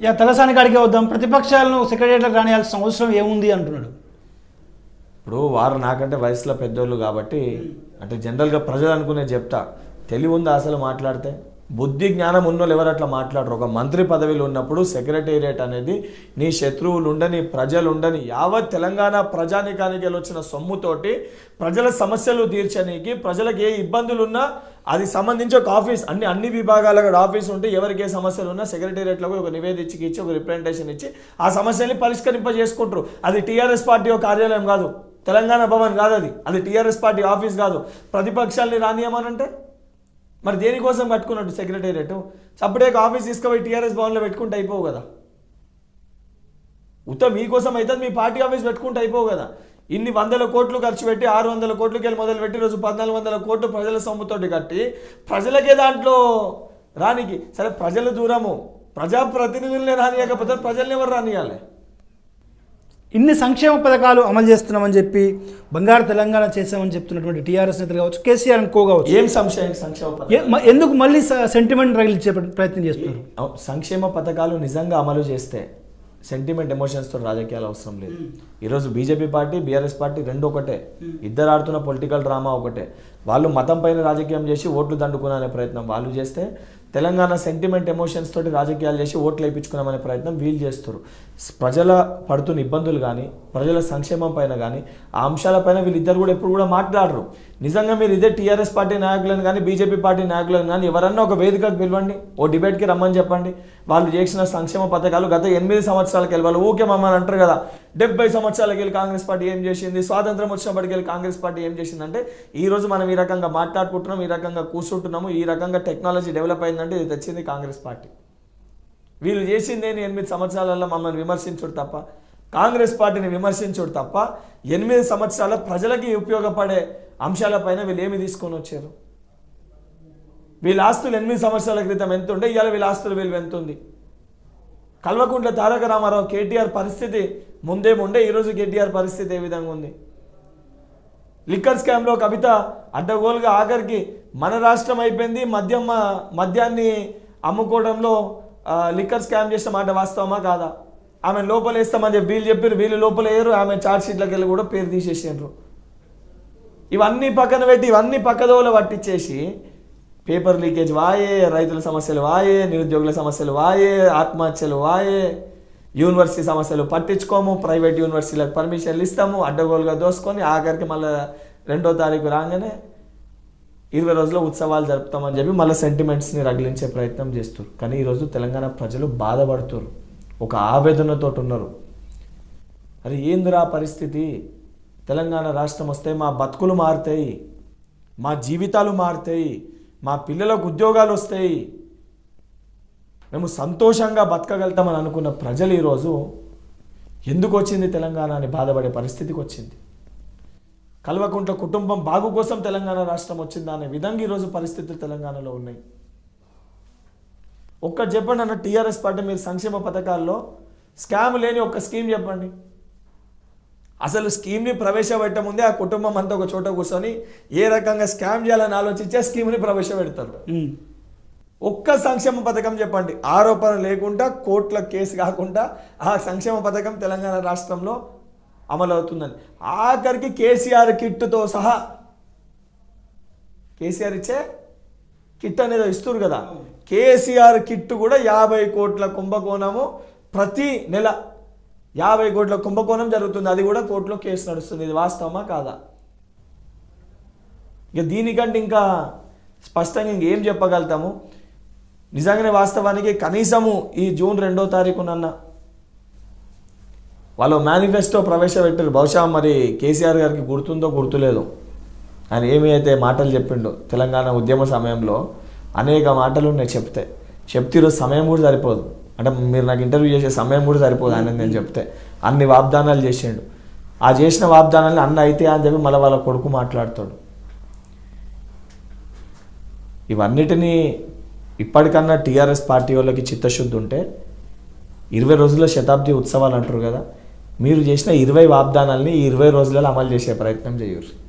ఇక తలసాని కాడికి వద్దాం ప్రతిపక్షాలను సెక్రటేరియట్లకు రానియాల్సిన అవసరం ఏముంది అంటున్నాడు ఇప్పుడు వారు నాకంటే వయసులో పెద్దోళ్ళు కాబట్టి అంటే జనరల్గా ప్రజలు అనుకునే చెప్తా తెలివి ఉందా అసలు మాట్లాడితే బుద్ధి జ్ఞానం ఉన్నోళ్ళు ఎవరు అట్లా మాట్లాడరు ఒక మంత్రి పదవిలో ఉన్నప్పుడు సెక్రటేరియట్ అనేది నీ శత్రువులు ఉండని ప్రజలు ఉండని యావత్ తెలంగాణ ప్రజానికానికి వచ్చిన సొమ్ముతోటి ప్రజల సమస్యలు తీర్చనీకి ప్రజలకు ఏ ఇబ్బందులు ఉన్నా అది సంబంధించి ఒక ఆఫీస్ అన్ని అన్ని విభాగాల కూడా ఆఫీస్ ఉంటే ఎవరికి ఏ సమస్యలు ఉన్నా సెక్రటేరియట్లో ఒక నివేదించి ఇచ్చి ఒక రిప్రజెంటేషన్ ఇచ్చి ఆ సమస్యల్ని పరిష్కరింప చేసుకుంటారు అది టీఆర్ఎస్ పార్టీ ఒక కార్యాలయం కాదు తెలంగాణ భవన్ కాదు అది అది టీఆర్ఎస్ పార్టీ ఆఫీస్ కాదు ప్రతిపక్షాల్ని రానియమనంటే మరి దేనికోసం కట్టుకున్నట్టు సెక్రటేరియట్ సపరేట్ ఒక ఆఫీస్ తీసుకుపోయి టీఆర్ఎస్ భవన్లో పెట్టుకుంటే అయిపోవు కదా ఉత్త మీకోసం అయితే మీ పార్టీ ఆఫీస్ పెట్టుకుంటే అయిపోవు కదా ఇన్ని వందల కోట్లు ఖర్చు పెట్టి ఆరు వందల కోట్లకి వెళ్ళి మొదలు పెట్టి రోజు పద్నాలుగు వందల కోట్లు ప్రజల సొమ్ముతోటి కట్టి ప్రజలకే దాంట్లో రానికి సరే ప్రజల దూరము ప్రజాప్రతినిధులనే రానియకపోతే ప్రజల్ని ఎవరు రానియాలి ఇన్ని సంక్షేమ పథకాలు అమలు చేస్తున్నామని చెప్పి బంగారు తెలంగాణ చేశామని చెప్తున్నటువంటి టీఆర్ఎస్ నేతలు కావచ్చు కేసీఆర్ అని కో కావచ్చు ఏం సంశయం సంక్షేమ పథకాలు? ఏ- మ- ఎందుకు మళ్ళీ సెంటిమెంట్ రగిలించే ప్రయత్నం చేస్తున్నారు అవు- సంక్షేమ పథకాలు నిజంగా అమలు చేస్తే సెంటిమెంట్ ఎమోషన్స్తో రాజకీయాలు అవసరం లేదు ఈరోజు బీజేపీ పార్టీ బీఆర్ఎస్ పార్టీ రెండు ఒకటే ఇద్దరు ఆడుతున్న పొలిటికల్ డ్రామా ఒకటే వాళ్ళు మతం పైన రాజకీయం చేసి ఓట్లు దండుకునే ప్రయత్నం వాళ్ళు చేస్తే తెలంగాణ సెంటిమెంట్ ఎమోషన్స్ తోటి రాజకీయాలు చేసి ఓట్లు వేయించుకున్నామనే ప్రయత్నం వీళ్ళు చేస్తారు స్- ప్రజల పడుతున్న ఇబ్బందులు కానీ ప్రజల సంక్షేమం పైన కానీ ఆ అంశాలపైన వీళ్ళిద్దరు కూడా ఎప్పుడు కూడా మాట్లాడరు నిజంగా మీరు ఇదే టీఆర్ఎస్ పార్టీ నాయకులను కానీ బీజేపీ పార్టీ నాయకులను కానీ ఎవరన్నా ఒక వేదికకు పిలవండి ఓ డిబేట్కి రమ్మని చెప్పండి వాళ్ళు చేసిన సంక్షేమ పథకాలు గత ఎనిమిది సంవత్సరాలకి వెళ్ళి వాళ్ళు ఊకే మమ్మల్ని అంటారు కదా డెబ్బై సంవత్సరాలకి వెళ్ళి కాంగ్రెస్ పార్టీ ఏం చేసింది స్వాతంత్రం వచ్చినప్పటికి వెళ్ళి కాంగ్రెస్ పార్టీ ఏం చేసిందంటే ఈ రోజు మనం ఈ రకంగా మాట్లాడుకుంటున్నాం ఈ రకంగా కూర్చుంటున్నాము ఈ రకంగా టెక్నాలజీ డెవలప్ అయిందంటే ఇది తెచ్చింది కాంగ్రెస్ పార్టీ వీళ్ళు చేసింది ఏంటి ఎనిమిది సంవత్సరాలలో మమ్మల్ని విమర్శించుడు తప్ప కాంగ్రెస్ పార్టీని విమర్శించుడు తప్ప ఎనిమిది సంవత్సరాల ప్రజలకి ఉపయోగపడే అంశాలపైన వీళ్ళు ఏమి తీసుకొని వచ్చారు వీళ్ళ ఆస్తులు ఎనిమిది సంవత్సరాల క్రితం ఎంత ఉండే ఇవాళ వీళ్ళ ఆస్తులు వీళ్ళు ఎంత ఉంది కల్వకుంట్ల తారక రామారావు కేటీఆర్ పరిస్థితి ముందేముండే ఈరోజు కేటీఆర్ పరిస్థితి ఏ విధంగా ఉంది లిక్కర్ స్కామ్లో కవిత అడ్డగోలుగా ఆఖరికి మన రాష్ట్రం అయిపోయింది మద్యం మద్యాన్ని అమ్ముకోవడంలో ఆ, లిక్కర్ స్కామ్ చేసిన మాట వాస్తవమా కాదా ఆమె లోపల వేస్తామని చెప్పి వీళ్ళు చెప్పారు వీళ్ళు లోపల వేయరు ఆమె చార్జ్ షీట్లకు వెళ్ళి కూడా పేరు తీసేసారు ఇవన్నీ పక్కన పెట్టి ఇవన్నీ పక్కదోవలో పట్టించేసి పేపర్ లీకేజ్ వాయే రైతుల సమస్యలు వాయే నిరుద్యోగుల సమస్యలు వాయే ఆత్మహత్యలు వాయే యూనివర్సిటీ సమస్యలు పట్టించుకోము ప్రైవేట్ యూనివర్సిటీలకు పర్మిషన్లు ఇస్తాము అడ్డగోలుగా దోసుకొని ఆఖరికి మళ్ళీ రెండో తారీఖు రాగానే ఇరవై రోజుల ఉత్సవాలు జరుపుతామని చెప్పి మళ్ళీ సెంటిమెంట్స్ని రగిలించే ప్రయత్నం చేస్తారు కానీ ఈరోజు తెలంగాణ ప్రజలు బాధపడుతున్నారు ఒక ఆవేదనతో ఉన్నారు అరే ఏందిరా పరిస్థితి తెలంగాణ రాష్ట్రం వస్తే మా బతుకులు మారుతాయి మా జీవితాలు మారుతాయి మా పిల్లలకు ఉద్యోగాలు వస్తాయి మేము సంతోషంగా బతకగలుగుతామని అనుకున్న ప్రజలు ఈరోజు ఎందుకు వచ్చింది తెలంగాణ అని బాధపడే పరిస్థితికి వచ్చింది కల్వకుంట్ల కుటుంబం బాగు కోసం తెలంగాణ రాష్ట్రం వచ్చిందా అనే విధంగా ఈరోజు పరిస్థితులు తెలంగాణలో ఉన్నాయి ఒక్క చెప్పండి అన్న టీఆర్ఎస్ పార్టీ మీరు సంక్షేమ పథకాల్లో స్కామ్ లేని ఒక్క స్కీమ్ చెప్పండి అసలు స్కీమ్ని ప్రవేశపెట్టే ముందే ఆ కుటుంబం అంతా ఒక చోట కూర్చొని ఏ రకంగా స్కామ్ చేయాలని ఆలోచించే స్కీమ్ని ప్రవేశపెడతారు ఉమ్. ఒక్క సంక్షేమ పథకం చెప్పండి ఆరోపణ లేకుండా కోర్టుల కేసు కాకుండా ఆ సంక్షేమ పథకం తెలంగాణ రాష్ట్రంలో అమలు అవుతుందని ఆఖరికి కేసీఆర్ కిట్తో సహా కేసీఆర్ ఇచ్చే కిట్ అనేది ఇస్తారు కదా కేసీఆర్ కిట్ కూడా యాభై కోట్ల కుంభకోణము ప్రతి నెల యాభై కోట్ల కుంభకోణం జరుగుతుంది అది కూడా కోర్టులో కేసు నడుస్తుంది ఇది వాస్తవమా కాదా ఇక దీనికంటే ఇంకా స్పష్టంగా ఇంకేం చెప్పగలుగుతాము నిజంగానే వాస్తవానికి కనీసము ఈ జూన్ రెండో తారీఖునన్న వాళ్ళు మేనిఫెస్టో ప్రవేశపెట్టారు బహుశా మరి కేసీఆర్ గారికి గుర్తుందో గుర్తులేదో ఆయన ఏమి అయితే మాటలు చెప్పిండో తెలంగాణ ఉద్యమ సమయంలో అనేక మాటలు నేను చెప్తే చెప్తే ఈరోజు సమయం కూడా సరిపోదు అంటే మీరు నాకు ఇంటర్వ్యూ చేసే సమయం కూడా సరిపోదు ఆయన నేను చెప్తే అన్ని వాగ్దానాలు చేసిండు ఆ చేసిన వాగ్దానాలు అన్న అయితే అని చెప్పి మళ్ళీ వాళ్ళ కొడుకు మాట్లాడతాడు ఇవన్నిటినీ ఇప్పటికన్నా టీఆర్ఎస్ పార్టీ వాళ్ళకి చిత్తశుద్ధి ఉంటే ఇరవై రోజుల శతాబ్ది ఉత్సవాలు అంటారు కదా మీరు చేసిన ఇరవై వాగ్దానాల్ని ఈ ఇరవై రోజులలో అమలు చేసే ప్రయత్నం చేయరు